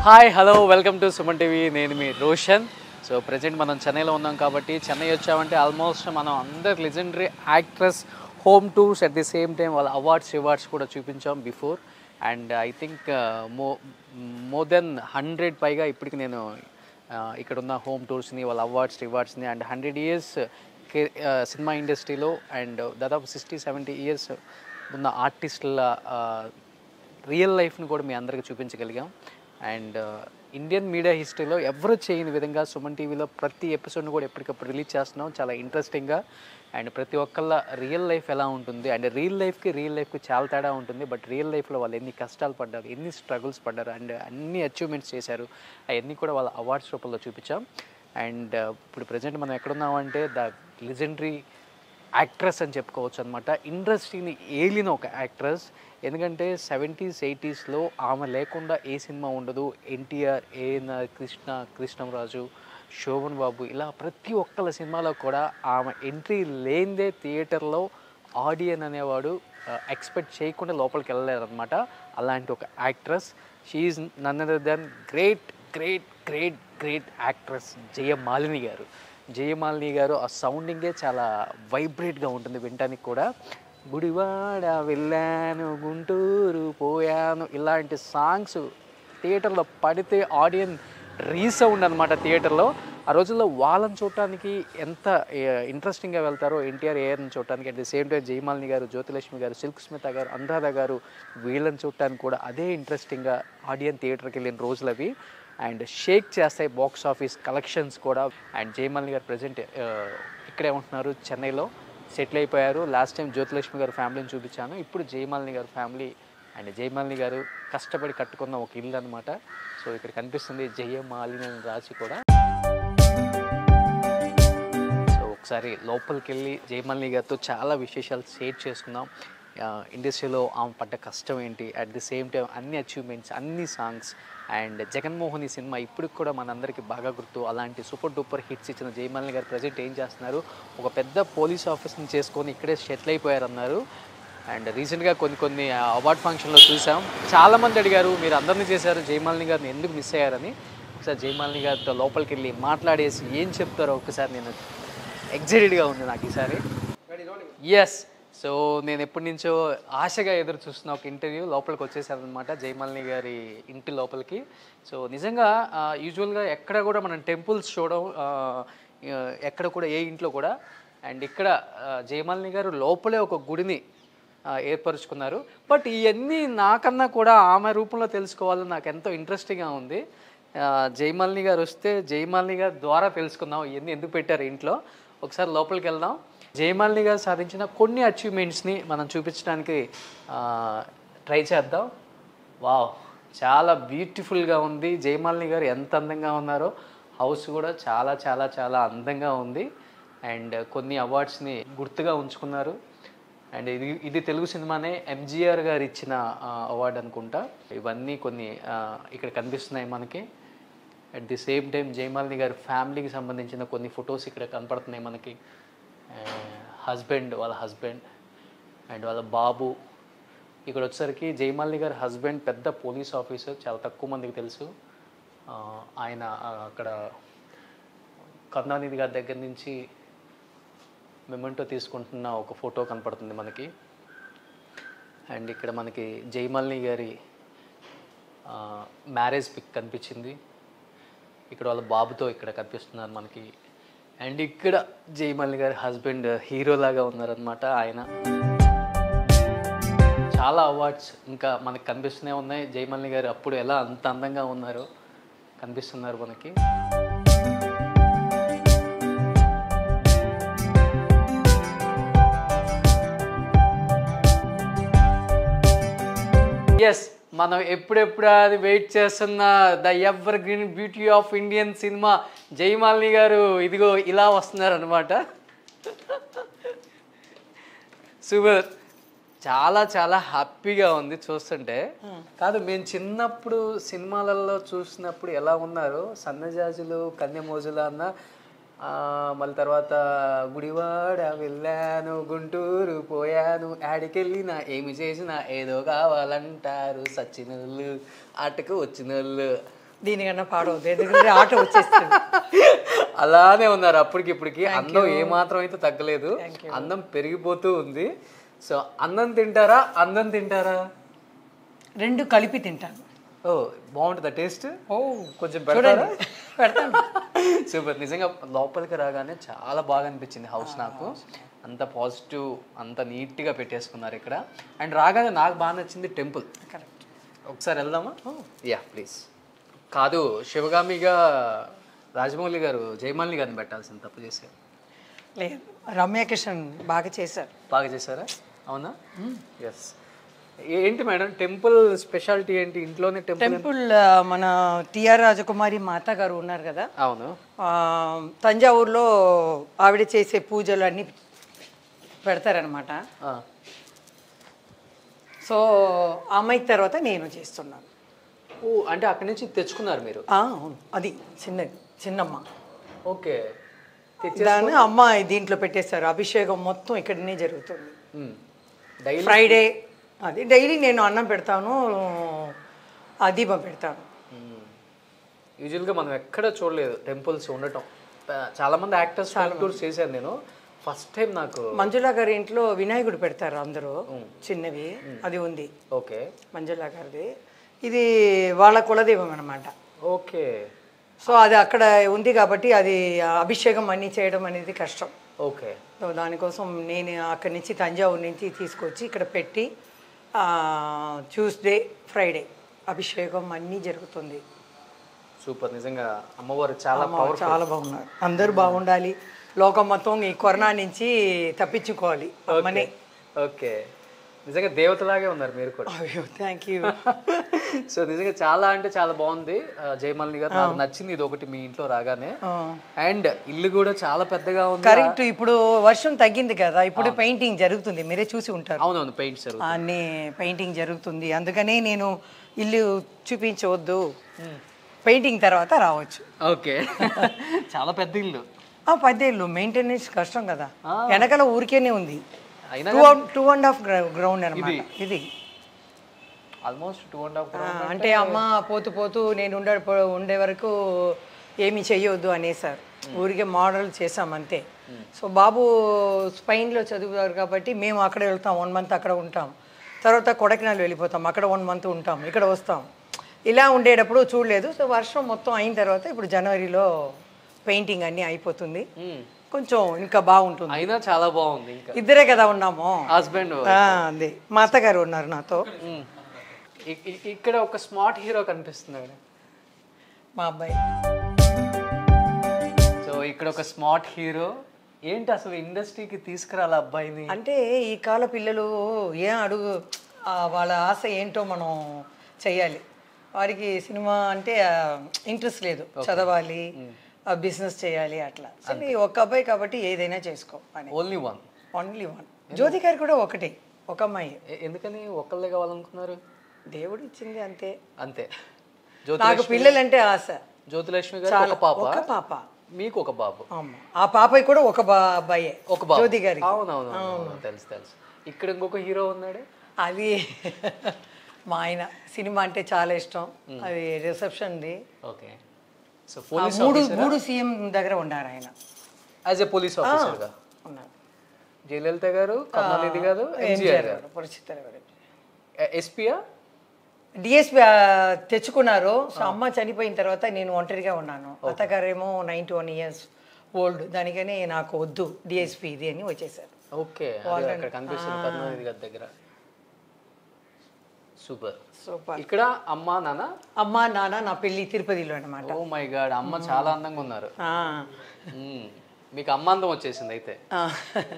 Hi hello welcome to Suman TV నేను మీ Roshan so present మనం చెన్నైలో ఉన్నాం కాబట్టి చెన్నై వచ్చామంటే ఆల్మోస్ట్ మనం అందరు legendary actress home tours at the same time వాళ్ళ అవార్డ్స్ రివార్డ్స్ కూడా చూపించాం before and I think mo more than hundred పైగా ఇప్పటికి నేను uh, ఇక్కడ ఉన్న హోమ్ టూర్స్ని వాళ్ళ అవార్డ్స్ రివార్డ్స్ని అండ్ హండ్రెడ్ ఇయర్స్ సినిమా ఇండస్ట్రీలో అండ్ దాదాపు సిక్స్టీ సెవెంటీ ఇయర్స్ ఉన్న ఆర్టిస్టుల రియల్ లైఫ్ని కూడా మీ అందరికీ చూపించగలిగాం అండ్ ఇండియన్ మీడియా హిస్టరీలో ఎవరు చేయని విధంగా సుమన్ టీవీలో ప్రతి ఎపిసోడ్ని కూడా ఎప్పటికప్పుడు రిలీజ్ చేస్తున్నాం చాలా ఇంట్రెస్టింగ్గా అండ్ ప్రతి ఒక్కళ్ళ రియల్ లైఫ్ ఎలా ఉంటుంది అండ్ రియల్ లైఫ్కి రియల్ లైఫ్కి చాలా తేడా ఉంటుంది బట్ రియల్ లైఫ్లో వాళ్ళు ఎన్ని కష్టాలు పడ్డారు ఎన్ని స్ట్రగుల్స్ పడ్డారు అండ్ అన్ని అచీవ్మెంట్స్ చేశారు అవన్నీ కూడా వాళ్ళ అవార్డ్స్ రూపంలో చూపించాం అండ్ ఇప్పుడు ప్రజెంట్ మనం ఎక్కడున్నామంటే ద లిజెండరీ యాక్ట్రెస్ అని చెప్పుకోవచ్చు అనమాట ఇండస్ట్రీని ఏలిన ఒక యాక్ట్రెస్ ఎందుకంటే సెవెంటీస్ ఎయిటీస్లో ఆమె లేకుండా ఏ సినిమా ఉండదు ఎన్టీఆర్ ఏఎన్ కృష్ణ కృష్ణంరాజు శోభన్ బాబు ఇలా ప్రతి ఒక్కళ్ళ సినిమాలో కూడా ఆమె ఎంట్రీ లేనిదే థియేటర్లో ఆడియన్ అనేవాడు ఎక్స్పెక్ట్ చేయకుండా లోపలికి వెళ్ళలేరనమాట అలాంటి ఒక actress she none other than great great great great actress Jayamalini garu Jayamalini గారు ఆ సౌండింగే చాలా వైబ్రేట్గా ఉంటుంది వినటానికి కూడా గుడివాడ వెళ్ళాను గుంటూరు పోయాను ఇలాంటి సాంగ్స్ థియేటర్లో పడితే ఆడియన్ రీసౌండ్ అనమాట థియేటర్లో ఆ రోజుల్లో వాళ్ళని చూడటానికి ఎంత ఇంట్రెస్టింగ్గా వెళ్తారో ఎన్టీఆర్ ఏఆర్ని చూడటానికి at the same time Jayamalini garu Jyothilakshmi గారు సిల్క్ స్మిత గారు అనురాధ గారు వీళ్ళని చూడటానికి కూడా అదే ఇంట్రెస్టింగ్గా ఆడియన్ థియేటర్కి వెళ్ళిన రోజులు అవి అండ్ షేక్ చేస్తాయి బాక్స్ ఆఫీస్ కలెక్షన్స్ కూడా అండ్ జయమాలిని గారు ప్రజెంట్ ఇక్కడే ఉంటున్నారు చెన్నైలో సెటిల్ అయిపోయారు లాస్ట్ టైం జ్యోతిలక్ష్మి గారు ఫ్యామిలీని చూపించాను ఇప్పుడు జయమాలిని గారు ఫ్యామిలీ అండ్ జయమాలిని గారు కష్టపడి కట్టుకున్న ఒక ఇల్లు అనమాట సో ఇక్కడ కనిపిస్తుంది జయమాలిని అని రాసి కూడా సో ఒకసారి లోపలికి వెళ్ళి జయమాలిని గారితో చాలా విశేషాలు షేర్ చేసుకుందాం ఆ, ఇండస్ట్రీలో ఆమె పడ్డ కష్టం ఏంటి అట్ ది సేమ్ టైం అన్ని అచీవ్మెంట్స్ అన్ని సాంగ్స్ అండ్ జగన్మోహన్ ఈ సినిమా ఇప్పటికి కూడా మనందరికీ బాగా గుర్తు అలాంటి సూపర్ డూపర్ హిట్స్ ఇచ్చిన జయమాలిని గారు ప్రజెంట్ ఏం చేస్తున్నారు ఒక పెద్ద పోలీస్ ఆఫీస్ని చేసుకొని ఇక్కడే సెటిల్ అయిపోయారన్నారు అండ్ రీసెంట్గా కొన్ని కొన్ని అవార్డ్ ఫంక్షన్లో చూసాం చాలామంది అడిగారు మీరు అందరినీ చేశారు జయమాలిని గారిని ఎందుకు మిస్ అయ్యారని ఒకసారి జయమాలిని గారితో లోపలికి వెళ్ళి మాట్లాడేసి ఏం చెప్తారో ఒకసారి నేను ఎగ్జైటెడ్గా ఉంది నాకు ఈసారి ఎస్ సో నేను ఎప్పటి నుంచో ఆశగా ఎదురు చూస్తున్న ఒక ఇంటర్వ్యూ లోపలికి వచ్చేసాను అనమాట జయమాలిని గారి ఇంటి లోపలికి సో నిజంగా యూజువల్గా ఎక్కడ కూడా మనం టెంపుల్స్ చూడడం ఆ, ఆ, ఎక్కడ కూడా ఏ ఇంట్లో కూడా అండ్ ఇక్కడ ఆ, జయమాలిని గారు లోపలే ఒక గుడిని ఆ, ఏర్పరుచుకున్నారు బట్ ఇవన్నీ నాకన్నా కూడా ఆమె రూపంలో తెలుసుకోవాలని నాకు ఎంతో ఇంట్రెస్టింగ్గా ఉంది ఆ, జయమాలిని గారు వస్తే జయమాలిని గారి ద్వారా తెలుసుకుందాం ఇవన్నీ ఎందుకు పెట్టారు ఇంట్లో ఒకసారి లోపలికి వెళ్దాం జయమాలిని గారు సాధించిన కొన్ని అచీవ్మెంట్స్ని మనం చూపించడానికి ట్రై చేద్దాం వావ్ చాలా బ్యూటిఫుల్గా ఉంది జయమాలిని గారు ఎంత అందంగా ఉన్నారో హౌస్ కూడా చాలా చాలా చాలా అందంగా ఉంది అండ్ కొన్ని అవార్డ్స్ని గుర్తుగా ఉంచుకున్నారు అండ్ ఇది ఇది తెలుగు సినిమానే ఎంజీఆర్ గారు ఇచ్చిన అవార్డు అనుకుంటా ఇవన్నీ కొన్ని ఆ, ఇక్కడ కనిపిస్తున్నాయి మనకి at the same time Jayamalini గారి ఫ్యామిలీకి సంబంధించిన కొన్ని ఫొటోస్ ఇక్కడ కనపడుతున్నాయి మనకి హస్బెండ్ వాళ్ళ హస్బెండ్ అండ్ వాళ్ళ బాబు ఇక్కడ వచ్చేసరికి జయమాలిని గారి హస్బెండ్ పెద్ద పోలీస్ ఆఫీసర్ చాలా తక్కువ మందికి తెలుసు ఆ, ఆయన ఆ, అక్కడ కరుణానిధి గారి దగ్గర నుంచి మెమెంటో తీసుకుంటున్న ఒక ఫోటో కనపడుతుంది మనకి అండ్ ఇక్కడ మనకి జయమాలిని గారి మ్యారేజ్ పిక్ కనిపించింది ఇక్కడ వాళ్ళ బాబుతో ఇక్కడ కనిపిస్తున్నారు మనకి అండ్ ఇక్కడ జయమాలిని గారి హస్బెండ్ హీరోలాగా ఉన్నారనమాట ఆయన చాలా అవార్డ్స్ ఇంకా మనకి కనిపిస్తూనే ఉన్నాయి జయమాలిని గారు అప్పుడు ఎలా అంత అందంగా ఉన్నారో కనిపిస్తున్నారు మనకి ఎస్ మనం ఎప్పుడెప్పుడు అది వెయిట్ చేస్తున్న the evergreen beauty of Indian cinema Jayamalini garu ఇదిగో ఇలా వస్తున్నారు అనమాట సూపర్ చాలా చాలా హ్యాపీగా ఉంది చూస్తుంటే కాదు మేము చిన్నప్పుడు సినిమాలలో చూసినప్పుడు ఎలా ఉన్నారు సన్నజాజులు కన్యమోజులు అన్న ఆ, మళ్ళీ తర్వాత గుడివాడ వెళ్ళాను గుంటూరు పోయాను ఆడికెళ్ళినా ఏమి చేసినా ఏదో కావాలంటారు సచ్చినోళ్ళు ఆటకు వచ్చినోళ్ళు దీనికన్నా పాడవద్దు ఎందుకంటే ఆట వచ్చేస్తుంది అలానే ఉన్నారు అప్పటికి ఇప్పటికి అందం ఏమాత్రం అయితే తగ్గలేదు అందం పెరిగిపోతూ ఉంది సో అన్నం తింటారా అందం తింటారా రెండు కలిపి తింటాను ఓ బాగుంటుందా టేస్ట్ ఓ కొంచెం పెడతారా పెడతాను సూపర్ నిజంగా లోపలికి రాగానే చాలా బాగా అనిపించింది హౌస్ నాకు అంత పాజిటివ్ అంత నీట్గా పెట్టేసుకున్నారు ఇక్కడ అండ్ రాగానే నాకు బాగా నచ్చింది టెంపుల్ కరెక్ట్ ఒకసారి వెళ్దామా యా ప్లీజ్ కాదు శివగామిగా రాజమౌళి గారు జయమాలిని గారిని పెట్టాల్సింది తప్పు చేశారు లేదు రమ్యకిషన్ బాగా చేశారు బాగా చేశారా అవునా ఎస్ ఏంటి మేడం టెంపుల్ స్పెషాలిటీ ఏంటి ఇంట్లోనే టెంపుల్ టెంపుల్ ఆ, మన టిఆర్ రాజకుమారి మాత గారు ఉన్నారు కదా అవును ఆ, తంజావూరులో ఆవిడ చేసే పూజలు అన్నీ పెడతారనమాట ఆ, సో ఆ అమ్మాయి తర్వాత నేను చేస్తున్నాను ఓ అంటే అక్కడి నుంచి తెచ్చుకున్నారు మీరు ఆ, అవును అది చిన్నది చిన్నమ్మ ఓకే దాన్ని అమ్మ దీంట్లో పెట్టేశారు అభిషేకం మొత్తం ఇక్కడనే జరుగుతుంది డైలీ ఫ్రైడే అది డైలీ నేను అన్నం పెడతాను ఆ దీపం పెడతాను యూజువల్గా మనం ఎక్కడ చూడలేదు టెంపుల్స్ ఉండటం ప- చాలా మంది యాక్టర్స్ టూర్స్ చేశాను నేను ఫస్ట్ టైం నాకు మంజులా గారి ఇంట్లో వినాయకుడు పెడతారు అందరూ చిన్నవి అది ఉంది ఓకే మంజులా గారిది ఇది వాళ్ళ కులదైవం అనమాట ఓకే సో అది అక్కడ ఉంది కాబట్టి అది అభిషేకం అన్నీ చేయడం అనేది కష్టం ఓకే సో దానికోసం నేను అక్కడి నుంచి తంజావూరు నుంచి తీసుకొచ్చి ఇక్కడ పెట్టి ట్యూస్డే ఫ్రైడే అభిషేకం అన్నీ జరుగుతుంది సూపర్ నిజంగా అమ్మవారు చాలా అమ్మ చాలా బాగున్నారు అందరూ బాగుండాలి లోకం మొత్తం ఈ కరోనా నుంచి తప్పించుకోవాలి అమ్మనే ఓకే నిజంగా దేవతలాగే ఉన్నారు మీరు కూడా అయ్యో థ్యాంక్ యూ సో నిజంగా చాలా అంటే చాలా బాగుంది ఆ, జయమాలిని గారు నాకు నచ్చింది ఇది ఒకటి మీ ఇంట్లో రాగానే అండ్ ఇల్లు కూడా చాలా పెద్దగా ఉంది కరెక్ట్ ఇప్పుడు వర్షం తగ్గింది కదా ఇప్పుడు పెయింటింగ్ జరుగుతుంది మీరే చూసి ఉంటారు అవునవును పెయింట్ సార్ అన్నీ పెయింటింగ్ జరుగుతుంది అందుకనే నేను ఇల్లు చూపించవద్దు పెయింటింగ్ తర్వాత రావచ్చు ఓకే చాలా పెద్ద ఇల్లు ఆ పదేళ్ళు మెయింటెనెన్స్ కష్టం కదా వెనకాల ఊరికేనే ఉంది అయినా two two and half ground అనమాట ఇది ఆల్మోస్ట్ టూ అండ్ హాఫ్ ఆ, అంటే అమ్మ పోతూ పోతూ నేను ఉండే ఉండే వరకు ఏమి చెయ్యొద్దు అనేసారు ఊరికే మోడల్ చేసాం అంతే సో బాబు స్పైన్లో చదువుతారు కాబట్టి మేము అక్కడ వెళ్తాం వన్ మంత్ అక్కడ ఉంటాం తర్వాత కొడకినాలు వెళ్ళిపోతాం అక్కడ వన్ మంత్ ఉంటాం ఇక్కడ వస్తాం ఇలా ఉండేటప్పుడు చూడలేదు సో వర్షం మొత్తం అయిన తర్వాత ఇప్పుడు జనవరిలో పెయింటింగ్ అన్నీ అయిపోతుంది కొంచెం ఇంకా బాగుంటుంది అయినా చాలా బాగుంది ఇంకా ఇద్దరే కదా ఉన్నాము హస్బెండ్ ఆ, అదే మా అత్తగారు ఉన్నారు నాతో ఇక్కడ ఒక స్మార్ట్ హీరో కనిపిస్తున్నాడు మా అబ్బాయి సో ఇక్కడ ఒక స్మార్ట్ హీరో ఏంటి అసలు ఇండస్ట్రీకి తీసుకురాలి అబ్బాయిని అంటే ఈ కాల పిల్లలు ఏం అడుగు ఆ వాళ్ళ ఆశ ఏంటో మనం చెయ్యాలి వారికి సినిమా అంటే ఇంట్రెస్ట్ లేదు చదవాలి బిజినెస్ చేయాలి అట్లా సరే ఒక అబ్బాయి కాబట్టి ఏదైనా చేసుకో అని only one only one Jyothi garu కూడా ఒకటే ఒక అమ్మాయి ఎందుకని ఒక్కళ్ళే కావాలనుకున్నారు దేవుడు ఇచ్చింది అంతే అంతే జ్యోతి నాకు పిల్లలంటే ఆశ జ్యోతిలక్ష్మి గారు ఒక పాప ఒక పాప మీకు ఒక బాబు అమ్మ ఆ పాప కూడా ఒక బా అబ్బాయే ఒక బాబు జ్యోతి గారికి అవునవును తెలుసు తెలుసు ఇక్కడ ఇంకొక హీరో ఉన్నాడు అది మా ఆయన సినిమా అంటే చాలా ఇష్టం అది రిసెప్షన్ది ఓకే సో ఆ పోలీస్ మూడు మూడు సీఎం దగ్గర ఉన్నారు ఆయన యాజ్ ఎ పోలీస్ ఆఫీసర్ గా ఉన్నారు జయలలిత గారు కమలానిధి గారు ఎంజిఆర్ గారు పరిస్థితి ఎస్పీయా డిఎస్పి తెచ్చుకున్నారు సో అమ్మ చనిపోయిన తర్వాత నేను ఒంటరిగా ఉన్నాను అత్తగారేమో నైన్టీ వన్ ఇయర్స్ ఓల్డ్ దానికని నాకు వద్దు డిఎస్పి ఇది అని వచ్చేసారు ఓకే అదే అక్కడ కనిపిస్తుంది కరుణానిధి గారి దగ్గర సూపర్ సూపర్ ఇక్కడ అమ్మ నాన్న అమ్మ నాన్న నా పెళ్ళి తిరుపతిలో అనమాట ఓ మై గాడ్ అమ్మ చాలా అందంగా ఉన్నారు మ్మ్. మీకు అమ్మ అందం వచ్చేసింది అయితే